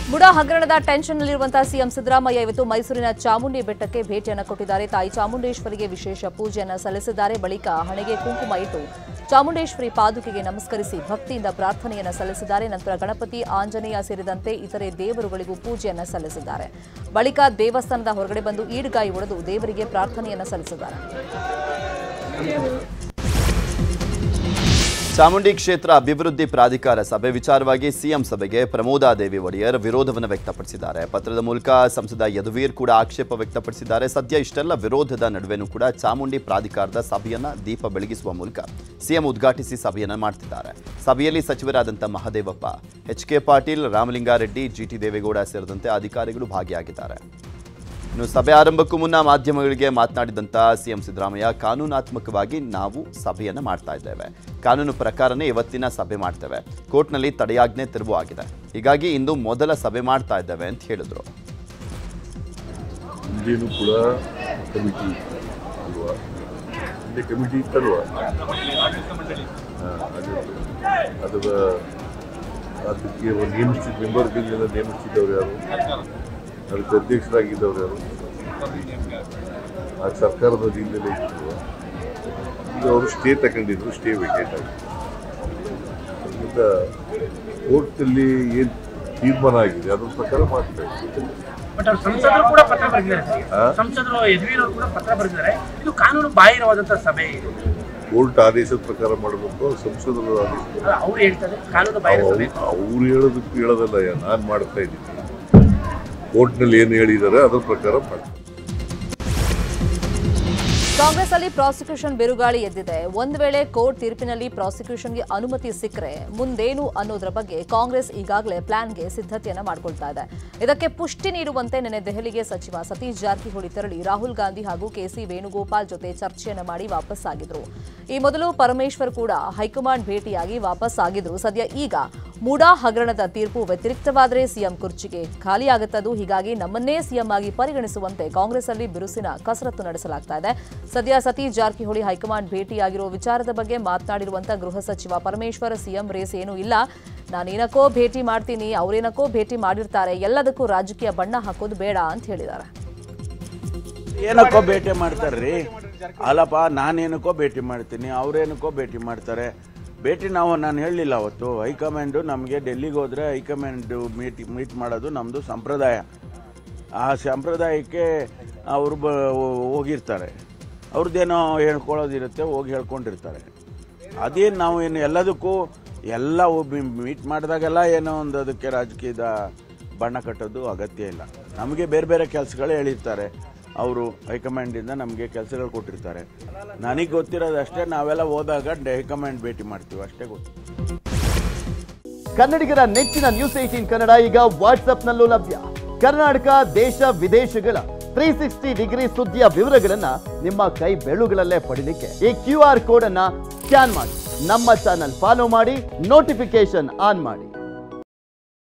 ಬುಡಾ ಹಗರಣದ ಟೆನ್ಷನ್ನಲ್ಲಿರುವಂತಹ ಸಿಎಂ ಸಿದ್ದರಾಮಯ್ಯ ಇವತ್ತು ಮೈಸೂರಿನ ಚಾಮುಂಡಿ ಬೆಟ್ಟಕ್ಕೆ ಭೇಟಿಯನ್ನು ಕೊಟ್ಟಿದ್ದಾರೆ ತಾಯಿ ಚಾಮುಂಡೇಶ್ವರಿಗೆ ವಿಶೇಷ ಪೂಜೆಯನ್ನು ಸಲ್ಲಿಸಿದ್ದಾರೆ ಬಳಿಕ ಹಣೆಗೆ ಕುಂಕುಮ ಇಟ್ಟು ಚಾಮುಂಡೇಶ್ವರಿ ಪಾದುಕೆಗೆ ನಮಸ್ಕರಿಸಿ ಭಕ್ತಿಯಿಂದ ಪ್ರಾರ್ಥನೆಯನ್ನು ಸಲ್ಲಿಸಿದ್ದಾರೆ ನಂತರ ಗಣಪತಿ ಆಂಜನೇಯ ಸೇರಿದಂತೆ ಇತರೆ ದೇವರುಗಳಿಗೂ ಪೂಜೆಯನ್ನು ಸಲ್ಲಿಸಿದ್ದಾರೆ ಬಳಿಕ ದೇವಸ್ಥಾನದ ಹೊರಗಡೆ ಬಂದು ಈಡುಗಾಯಿ ಒಡೆದು ದೇವರಿಗೆ ಪ್ರಾರ್ಥನೆಯನ್ನು ಸಲ್ಲಿಸಿದ್ದಾರೆ ಚಾಮುಂಡಿ ಕ್ಷೇತ್ರ ಅಭಿವೃದ್ಧಿ ಪ್ರಾಧಿಕಾರ ಸಭೆ ವಿಚಾರವಾಗಿ ಸಿಎಂ ಸಭೆಗೆ ಪ್ರಮೋದಾದೇವಿ ಒಡೆಯರ್ ವಿರೋಧವನ್ನು ವ್ಯಕ್ತಪಡಿಸಿದ್ದಾರೆ ಪತ್ರದ ಮೂಲಕ ಸಂಸದ ಯದುವೀರ್ ಕೂಡ ಆಕ್ಷೇಪ ವ್ಯಕ್ತಪಡಿಸಿದ್ದಾರೆ ಸದ್ಯ ಇಷ್ಟೆಲ್ಲ ವಿರೋಧದ ನಡುವೆನೂ ಕೂಡ ಚಾಮುಂಡಿ ಪ್ರಾಧಿಕಾರದ ಸಭೆಯನ್ನ ದೀಪ ಬೆಳಗಿಸುವ ಮೂಲಕ ಸಿಎಂ ಉದ್ಘಾಟಿಸಿ ಸಭೆಯನ್ನ ಮಾಡ್ತಿದ್ದಾರೆ ಸಭೆಯಲ್ಲಿ ಸಚಿವರಾದಂಥ Mahadevappa H K Patil Ramalinga Reddy GT Devegowda ಸೇರಿದಂತೆ ಅಧಿಕಾರಿಗಳು ಭಾಗಿಯಾಗಿದ್ದಾರೆ ಇನ್ನು ಸಭೆ ಆರಂಭಕ್ಕೂ ಮುನ್ನ ಮಾಧ್ಯಮಗಳಿಗೆ ಮಾತನಾಡಿದಂತ ಸಿಎಂ ಸಿದ್ದರಾಮಯ್ಯ ಕಾನೂನಾತ್ಮಕವಾಗಿ ನಾವು ಸಭೆಯನ್ನು ಮಾಡ್ತಾ ಇದ್ದೇವೆ ಕಾನೂನು ಪ್ರಕಾರನೇ ಇವತ್ತಿನ ಸಭೆ ಮಾಡ್ತೇವೆ ಕೋರ್ಟ್ನಲ್ಲಿ ತಡೆಯಾಜ್ಞೆ ತೆರವು ಆಗಿದೆ ಹೀಗಾಗಿ ಇಂದು ಮೊದಲ ಸಭೆ ಮಾಡ್ತಾ ಇದ್ದೇವೆ ಅಂತ ಹೇಳಿದ್ರು ಹಿಂದೇನು ಕೂಡ ಕಮಿಟಿ ಅಲ್ವಾ ಹಿಂದೆ ಕಮಿಟಿ ಇತ್ತಲ್ವಾ ಹಾ, ಅದು ಅದರ ಅದಕ್ಕೆ ಒಂದು ನೇಮಿಸಿದ ಮೆಂಬರ್ಗಳನ್ನೆಲ್ಲ ನೇಮಿಸಿದವ್ರು ಯಾರು ಅದಕ್ಕೆ ಅಧ್ಯಕ್ಷರಾಗಿದ್ದವ್ರು ಯಾರು ಆ ಸರ್ಕಾರದ ಅಧೀನದಲ್ಲೇ ಇದ್ರು ಈಗ ಅವರು ಸ್ಟೇ ತಗೊಂಡಿದ್ರು ಸ್ಟೇ ವೇಕೇಟ್ ಆಗಿದೆ ಅದರಿಂದ ಕೋರ್ಟಲ್ಲಿ ಏನು ತೀರ್ಮಾನ ಆಗಿದೆ ಅದ್ರ ಪ್ರಕಾರ ಮಾಡ್ತಾ ಇದ್ದೀವಿ ಬಟ್ ಅವ್ರು ಸಂಸದರು ಕೂಡ ಪತ್ರ ಬರೆದಿದ್ದಾರೆ ಆ? ಸಂಸದರು ಯದುವೀರ್ ಅವರು ಕೂಡ ಪತ್ರ ಬರೆದಿದ್ದಾರೆ ಇದು ಕಾನೂನು ಬಾಹಿರವಾದಂತಹ ಸಭೆ ಇದು ಕೋರ್ಟ್ ಆದೇಶದ ಪ್ರಕಾರ ಮಾಡಬೇಕು ಸಂಸದರು ಆದೇಶ ಅಲ್ಲ, ಅವ್ರು ಹೇಳ್ತಾರೆ ಕಾನೂನು ಬಾಹಿರ ಸಭೆ ಅವ್ರು ಹೇಳೋದಕ್ಕೂ ಹೇಳೋದಲ್ಲ ನಾನು ಮಾಡ್ತಾ ಇದ್ದೀನಿ ಕೋರ್ಟ್ನಲ್ಲಿ ಏನು ಹೇಳಿದ್ದಾರೆ ಅದ್ರ ಪ್ರಕಾರ ಮಾಡ್ತೀನಿ ಕಾಂಗ್ರೆಸ್ ಅಲ್ಲಿ ಪ್ರಾಸಿಕ್ಯೂಷನ್ ಬಿರುಗಾಳಿ ಎದ್ದಿದೆ ಒಂದು ವೇಳೆ ಕೋರ್ಟ್ ತೀರ್ಪಿನಲ್ಲಿ ಪ್ರಾಸಿಕ್ಯೂಷನ್ಗೆ ಅನುಮತಿ ಸಿಕ್ಕರೆ ಮುಂದೇನು ಅನ್ನೋದರ ಬಗ್ಗೆ ಕಾಂಗ್ರೆಸ್ ಈಗಾಗಲೇ ಪ್ಲಾನ್ಗೆ ಸಿದ್ಧತೆಯನ್ನ ಮಾಡಿಕೊಳ್ತಾ ಇದೆ ಇದಕ್ಕೆ ಪುಷ್ಟಿ ನೀಡುವಂತೆ ನಿನ್ನೆ ದೆಹಲಿಗೆ ಸಚಿವ ಸತೀಶ್ ಜಾರಕಿಹೊಳಿ ತೆರಳಿ ರಾಹುಲ್ ಗಾಂಧಿ ಹಾಗೂ ಕೆಸಿ ವೇಣುಗೋಪಾಲ್ ಜೊತೆ ಚರ್ಚೆಯನ್ನ ಮಾಡಿ ವಾಪಸ್ ಆಗಿದ್ರು ಈ ಮೊದಲು ಪರಮೇಶ್ವರ್ ಕೂಡ ಹೈಕಮಾಂಡ್ ಭೇಟಿಯಾಗಿ ವಾಪಸ್ ಆಗಿದ್ರು ಸದ್ಯ ಈಗ ಮೂಡಾ ಹಗರಣದ ತೀರ್ಪು ವ್ಯತಿರಿಕ್ತವಾದರೆ ಸಿಎಂ ಕುರ್ಚಿಗೆ ಖಾಲಿಯಾಗುತ್ತದು ಹೀಗಾಗಿ ನಮ್ಮನ್ನೇ ಸಿಎಂ ಆಗಿ ಪರಿಗಣಿಸುವಂತೆ ಕಾಂಗ್ರೆಸ್ ಅಲ್ಲಿ ಬಿರುಸಿನ ಕಸರತ್ತು ನಡೆಸಲಾಗ್ತಾ ಇದೆ ಸದ್ಯ ಸತೀಶ್ ಜಾರಕಿಹೊಳಿ ಹೈಕಮಾಂಡ್ ಭೇಟಿಯಾಗಿರುವ ವಿಚಾರದ ಬಗ್ಗೆ ಮಾತನಾಡಿರುವಂತ ಗೃಹ ಸಚಿವ ಪರಮೇಶ್ವರ್ ಸಿಎಂ ರೇಸ್ ಏನೂ ಇಲ್ಲ ನಾನೇನಕ್ಕೋ ಭೇಟಿ ಮಾಡ್ತೀನಿ ಅವ್ರೇನಕ್ಕೋ ಭೇಟಿ ಮಾಡಿರ್ತಾರೆ ಎಲ್ಲದಕ್ಕೂ ರಾಜಕೀಯ ಬಣ್ಣ ಹಾಕೋದು ಬೇಡ ಅಂತ ಹೇಳಿದ್ದಾರೆ ಏನಕ್ಕೋ ಭೇಟಿ ಮಾಡ್ತಾರ್ರಿ ಅಲ್ಲಪ್ಪ ನಾನೇನಕ್ಕೋ ಭೇಟಿ ಮಾಡ್ತೀನಿ ಅವ್ರೇನಕ್ಕೋ ಭೇಟಿ ಮಾಡ್ತಾರೆ ಭೇಟಿ ನಾವು ನಾನು ಹೇಳಲಿಲ್ಲ ಅವತ್ತು ಹೈಕಮಾಂಡು ನಮಗೆ ಡೆಲ್ಲಿಗೆ ಹೋದರೆ ಹೈಕಮಾಂಡು ಮೀಟ್ ಮೀಟ್ ಮಾಡೋದು ನಮ್ಮದು ಸಂಪ್ರದಾಯ ಆ ಸಂಪ್ರದಾಯಕ್ಕೆ ಅವರು ಬ ಹೋಗಿರ್ತಾರೆ ಅವ್ರದ್ದೇನೋ ಹೇಳ್ಕೊಳ್ಳೋದಿರುತ್ತೆ ಹೋಗಿ ಹೇಳ್ಕೊಂಡಿರ್ತಾರೆ ಅದೇನು ನಾವು ಏನು ಎಲ್ಲದಕ್ಕೂ ಎಲ್ಲ ಮೀಟ್ ಮಾಡಿದಾಗೆಲ್ಲ ಏನೋ ಒಂದು ಅದಕ್ಕೆ ರಾಜಕೀಯದ ಬಣ್ಣ ಕಟ್ಟೋದು ಅಗತ್ಯ ಇಲ್ಲ ನಮಗೆ ಬೇರೆ ಬೇರೆ ಕೆಲಸಗಳು ಹೇಳಿರ್ತಾರೆ ಅವರು ಹೈಕಮಾಂಡಿಂದ ನಮಗೆ ಕೆಲಸಗಳು ಕೊಟ್ಟಿರ್ತಾರೆ ನನಗೆ ಗೊತ್ತಿರೋದು ಅಷ್ಟೇ ನಾವೆಲ್ಲ ಹೋದಾಗ ಹೈಕಮಾಂಡ್ ಭೇಟಿ ಮಾಡ್ತೀವಿ ಅಷ್ಟೇ ಗೊತ್ತು ಕನ್ನಡಿಗರ ನೆಚ್ಚಿನ ನ್ಯೂಸ್ ಏಟೀನ್ ಕನ್ನಡ ಈಗ ವಾಟ್ಸ್ಆಪ್ನಲ್ಲೂ ಲಭ್ಯ ಕರ್ನಾಟಕ ದೇಶ ವಿದೇಶಗಳ ತ್ರೀ ಸಿಕ್ಸ್ಟಿ ಡಿಗ್ರಿ ಸುದ್ದಿಯ ವಿವರಗಳನ್ನ ನಿಮ್ಮ ಕೈ ಬೆಳುಗಳಲ್ಲೇ ಪಡಿಲಿಕ್ಕೆ ಈ ಕ್ಯೂ ಆರ್ ಕೋಡ್ ಅನ್ನ ಸ್ಕ್ಯಾನ್ ಮಾಡಿ ನಮ್ಮ ಚಾನಲ್ ಫಾಲೋ ಮಾಡಿ ನೋಟಿಫಿಕೇಶನ್ ಆನ್ ಮಾಡಿ